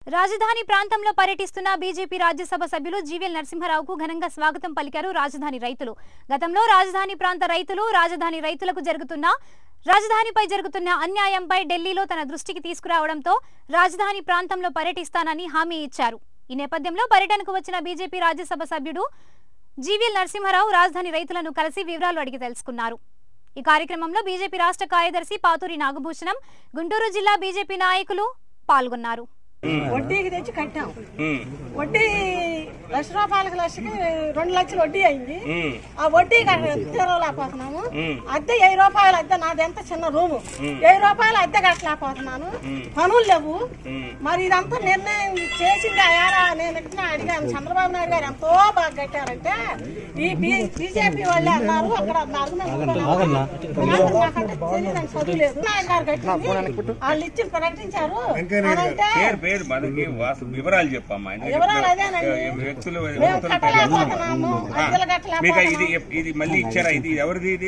రాజధాని ప్రాంతంలో పర్యటిస్తున్న బీజేపీ రాజ్యసభ సభ్యులు జీవీఎల్ నరసింహారావుకు ఘనంగా స్వాగతం పలికారు రాజధాని రైతులు గతంలో రాజధాని ప్రాంత రైతులు రాజధాని రైతులకు జరుగుతున్న రాజధానిపై జరుగుతున్న అన్యాయంపై ఢిల్లీలో తన దృష్టికి తీసుకురావడంతో రాజధాని ప్రాంతంలో పర్యటిస్తానని హామీ ఇచ్చారు ఈ నేపథ్యంలో పర్యటనకు వచ్చిన బీజేపీ రాజ్యసభ సభ్యుడు జీవీఎల్ నరసింహారావు రాజధాని రైతులను కలిసి వివరాలు అడిగి తెలుసుకున్నారు ఈ కార్యక్రమంలో బీజేపీ రాష్ట్ర కార్యదర్శి పాతూరి నాగభూషణం గుంటూరు జిల్లా బీజేపీ నాయకులు పాల్గొన్నారు వడ్డీకి తెచ్చి కట్టాం వడ్డీ లక్ష రూపాయలకి లక్షకి రెండు లక్షలు వడ్డీ అయింది ఆ వడ్డీ తీరలేకపోతున్నాము అద్దె వెయ్యి రూపాయలు అద్దె నాది ఎంత చిన్న రూము వెయ్యి రూపాయలు అద్దె కట్టలేకపోతున్నాను పనులు లేవు మరి ఇదంతా నిర్ణయం చేసింది అయ్యారా నేను ఎట్లా అడిగాను చంద్రబాబు నాయుడు గారు ఎంతో బాగా కట్టారంటే ఈ బీజేపీ వాళ్ళే అన్నారు అక్కడ అన్నారు నాకంటే తెలియదని చదువులేదు నాయుడు గారు కట్టింది వాళ్ళు ఇచ్చి ప్రకటించారు అనంటే పేరు పేరు మనకి వాస్తు వివరాలు చెప్పమ్మా ఎందుకంటే వివరాలు అదేనండి. ఇప్పుడు వ్యక్తులు మేము వ్యక్తుల పేర్లు కట్టలేకపోతున్నాము ఆ, అద్దెలు మీకు కట్టలేకపోతున్నాము ఇది ఇది మళ్ళీ ఇచ్చారా ఇది ఎవరిది ఇది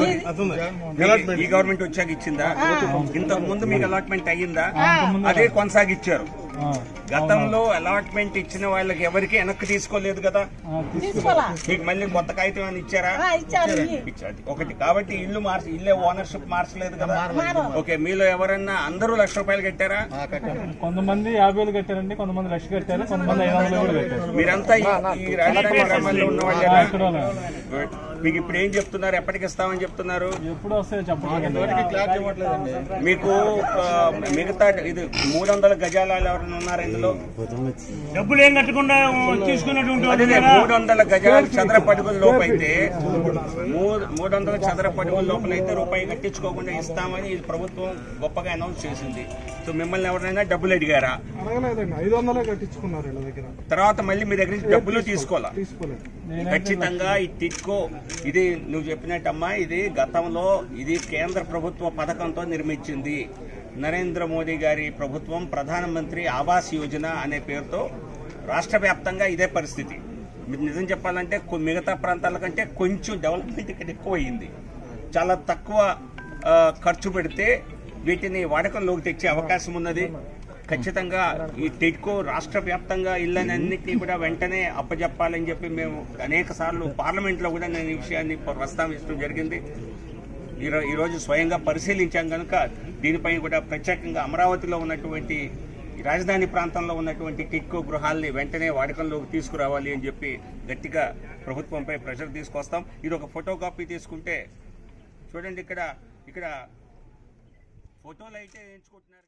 ఈ గవర్నమెంట్ వచ్చాక ఇచ్చిందా ఇంతకు ముందు మీకు అలాట్మెంట్ అయ్యిందా అదే కొనసాగిచ్చారు గతంలో అలాట్మెంట్ ఇచ్చిన వాళ్ళకి ఎవరికి వెనక్కి తీసుకోలేదు కదా తీసుకోవాలా మీకు మళ్ళీ కొత్త కాగితం అని ఇచ్చారా ఆ, ఇచ్చారు ఇయ్యి. ఇచ్చారు. ఒకటి కాబట్టి ఇల్లు మార్చి ఇల్లే ఓనర్షిప్ మార్చలేదు కదా మారు. ఓకే మీలో ఎవరన్నా అందరూ లక్ష రూపాయలు కట్టారా కొంతమంది యాభై వేలు కట్టారండి కొంతమంది లక్ష కట్టారు కొంతమంది ఐదు వందలు కూడా కట్టారు మీరంతా ఈ- ఈ రాజధాని గ్రామాల్లో ఉన్న వాళ్ళేనా? ఇక్కడ వాళ్ళే. గుడ్. మీకు ఇప్పుడు ఏం చెప్తున్నారు ఎప్పటికి ఇస్తామని చెప్తున్నారు ఎప్పుడు వస్తాయో చెప్పలేదు మీకు ఆ, మిగతా ఇది మూడు వందల గజాలు ఎవరైనా ఉన్నారు ఇందులో డబ్బులు ఏం కట్టకుండా తీసుకున్నటువంటి అదే మూడు వందల గజాల చదరపు అడుగుల లోపు అయితే మూడు మూడు వందల చదరపు అడుగుల లోపల అయితే రూపాయి కట్టించుకోకుండా ఇస్తామని ఈ ప్రభుత్వం గొప్పగా అనౌన్స్ చేసింది సో మిమ్మల్ని ఎవరైనా డబ్బులు అడిగారా అడగలేదండి ఐదు వందలే కట్టించుకున్నారు వీళ్ళ దగ్గర తర్వాత మళ్ళీ మీ దగ్గర నుంచి డబ్బులు తీసుకోవాలా తీసుకోలేదు ఖచ్చితంగా ఈ టిట్కో ఇది నువ్వు చెప్పినట్టమ్మా ఇది గతంలో ఇది కేంద్ర ప్రభుత్వ పథకంతో నిర్మించింది నరేంద్ర మోదీ గారి ప్రభుత్వం ప్రధానమంత్రి ఆవాస్ యోజన అనే పేరుతో రాష్ట్ర వ్యాప్తంగా ఇదే పరిస్థితి మీరు నిజం చెప్పాలంటే కొ- మిగతా ప్రాంతాల కంటే కొంచెం డెవలప్మెంట్ ఇక్కడ ఎక్కువ అయింది చాలా తక్కువ ఆ, ఖర్చు పెడితే వీటిని వాడకంలోకి తెచ్చే అవకాశం ఉన్నది ఖచ్చితంగా ఈ టిడ్కో రాష్ట్ర వ్యాప్తంగా ఇళ్ళనన్నింటినీ కూడా వెంటనే అప్పజెప్పాలని చెప్పి మేము అనేక సార్లు పార్లమెంట్లో కూడా నేను ఈ విషయాన్ని ప్రస్తావించడం జరిగింది ఈరో- ఈరోజు స్వయంగా పరిశీలించాం కనుక దీనిపై కూడా ప్రత్యేకంగా అమరావతిలో ఉన్నటువంటి ఈ రాజధాని ప్రాంతంలో ఉన్నటువంటి టిడ్కో గృహాల్ని వెంటనే వాడకంలోకి తీసుకురావాలి అని చెప్పి గట్టిగా ప్రభుత్వంపై ప్రెషర్ తీసుకొస్తాం ఇది ఒక ఫోటో కాపీ తీసుకుంటే చూడండి ఇక్కడ ఇక్కడ ఫోటోలు అయితే ఎంచుకుంటున్నారు